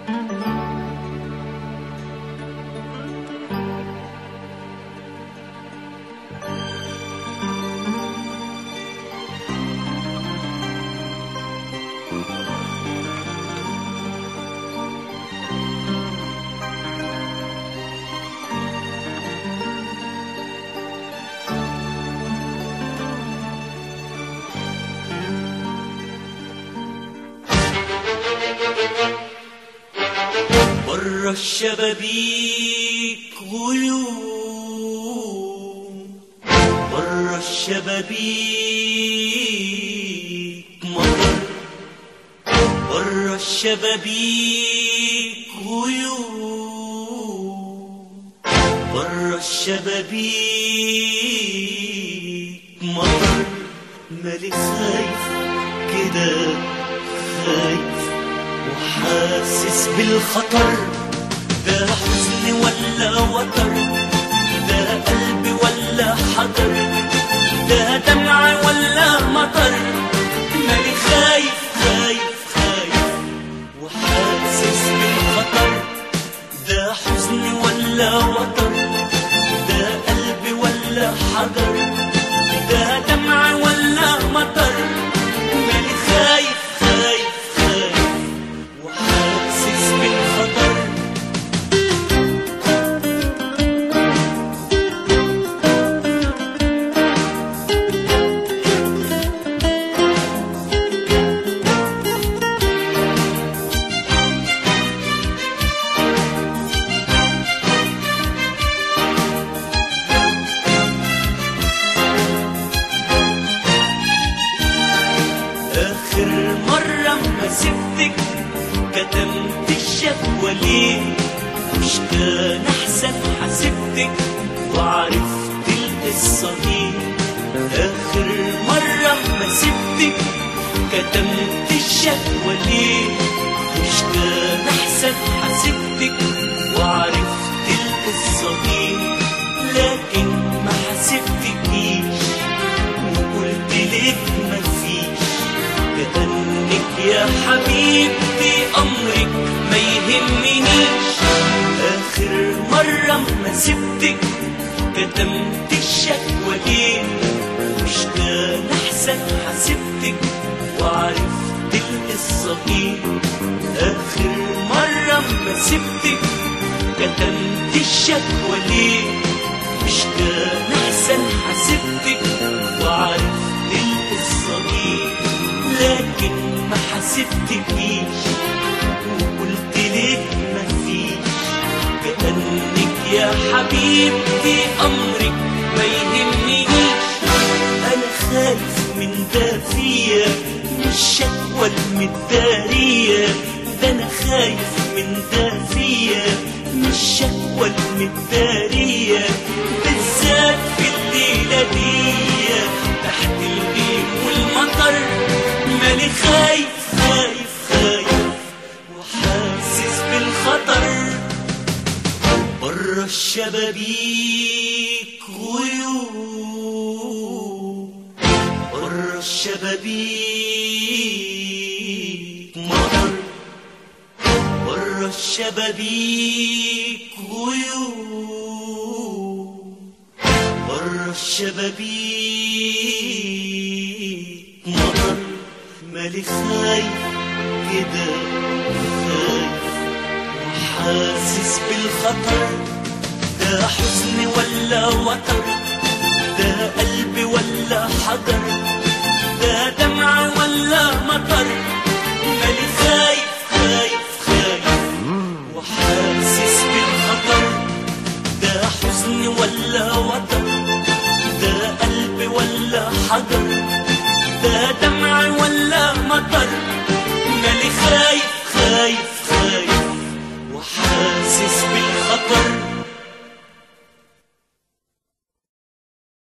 بره الشبابيك غيوم بره الشبابيك مطر بره الشبابيك غيوم بره الشبابيك مطر مالي خايف كده خايف وحاسس بالخطر ده حزن ولا وتر ده قلب ولا حجر ده دمع ولا مطر مالي خايف خايف خايف وحاسس بالخطر ده حزن ولا وتر ده قلب ولا حجر ده دمع ولا مطر مالي خايف خايف خايف وحاسس بالخطر آخر مرة ما سبتك كتمت الشكوى ليه مش كان أحسن حسبتك وعرفت القصة دي آخر مرة ما سبتك كتمت الشكوى ليه مش كان أحسن حسبتك وعرفت القصة دي لكن ما حسبتكيش وقلت لك مفيش كأنك يا حبيبتي أمرك ما يهمنيش آخر مرة ما سبتك كتمت الشكوى ليه مش كان أحسن حسبتك وعرفت القصة ايه آخر مرة ما سبتك كتمت الشكوى ليه مش كان أحسن حسبتك وعرفت القصة دي لكن ما حسبتكيش وقلت لك مفيش كأنك يا حبيبتي أمرك ما يهمنيش أنا خايف من ده فيا من الشكوى المدارية ده أنا خايف من ده فيا من الشكوى المدارية بالذات في الليلة دي تحت الجيب والمطر مالي خايف خايف خايف وحاسس بالخطر بره الشبابيك غيوم بره الشبابيك مطر بره الشبابيك غيوم بره الشبابيك مطر مالي خايف كده خايف وحاسس بالخطر ده حزن ولا وتر ده قلب ولا حجر ده دمع ولا مطر مالي خايف خايف خايف وحاسس بالخطر ده حزن ولا وتر ده قلب ولا حجر ده دمع ولا مطر مالي خايف خايف خايف وحاسس بالخطر